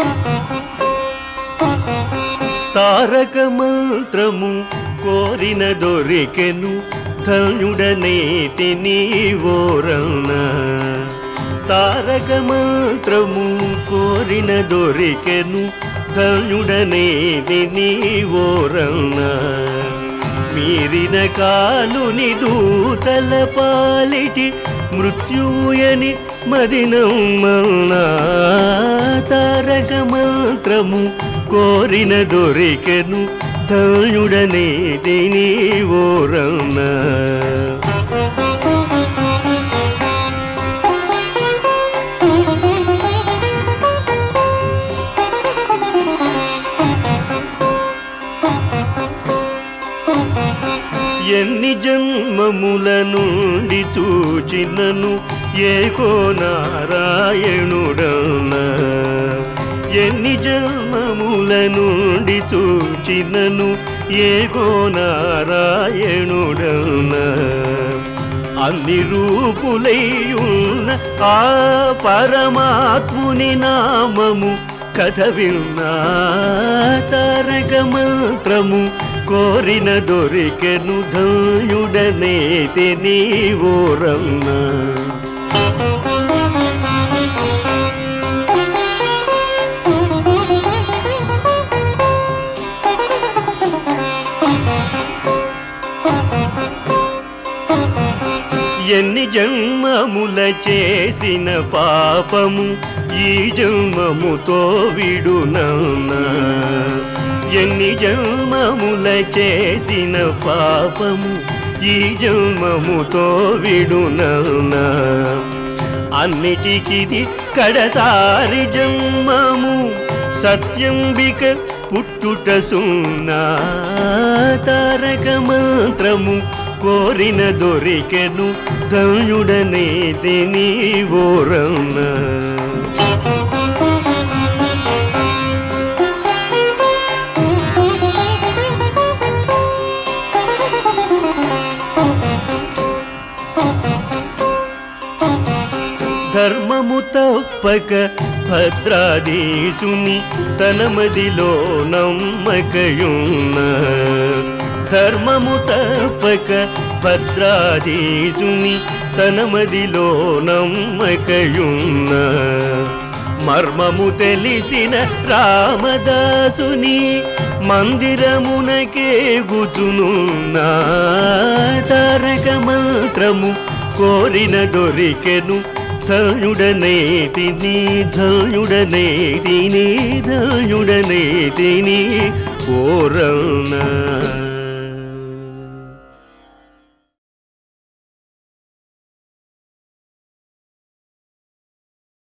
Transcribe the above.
తారక మంత్రము కోరిన దొరికెను ధనుడనేటి నీవోరణ తారక మంత్రము కోరిన దొరికెను ధనుడనేటి నీవోరణ మీరిన కాలుని దూతల పాలిటి మృత్యుయని మదినమ్మన్నా తారక మంత్రము కోరిన దొరికెను ధనుడనే తిని ఓరన్న ఎన్ని జన్మముల నుండి చూచినను ఏకో నారాయణుడన్న ఎన్ని జన్మముల నుండి చూచినను ఏకో నారాయణుడన్న అన్ని రూపులైయున్న ఆ పరమాత్ముని నామము కథ విన్నా తారక మంత్రము కోరిన దొరికెను ధనుడనే తిని ఓరన్న ఎన్ని జన్మముల చేసిన పాపము ఈ జన్మముతో విడునన్నా ఎన్ని జన్మముల చేసిన పాపము ఈ జన్మముతో విడునన్నా అన్నిటికిది కడసారి జన్మము సత్యంబిక పుట్టుట సున్నా తారక మంత్రము కోరిన దొరికెను ధనుడనే తిని ఓరన్న ధర్మము తప్పక భద్రాదీసుని తన మదిలో నమ్మకయున్న ధర్మము తప్పక భద్రాదీసుని తన మదిలో నమ్మకయున్న మర్మము తెలిసిన రామదాసుని మందిరమునకే గుచునున్న తారక మంత్రము కోరిన దొరికెను ధనుడనే తిని ధనుడనే తిని ధనుడనే తిని ఓరణ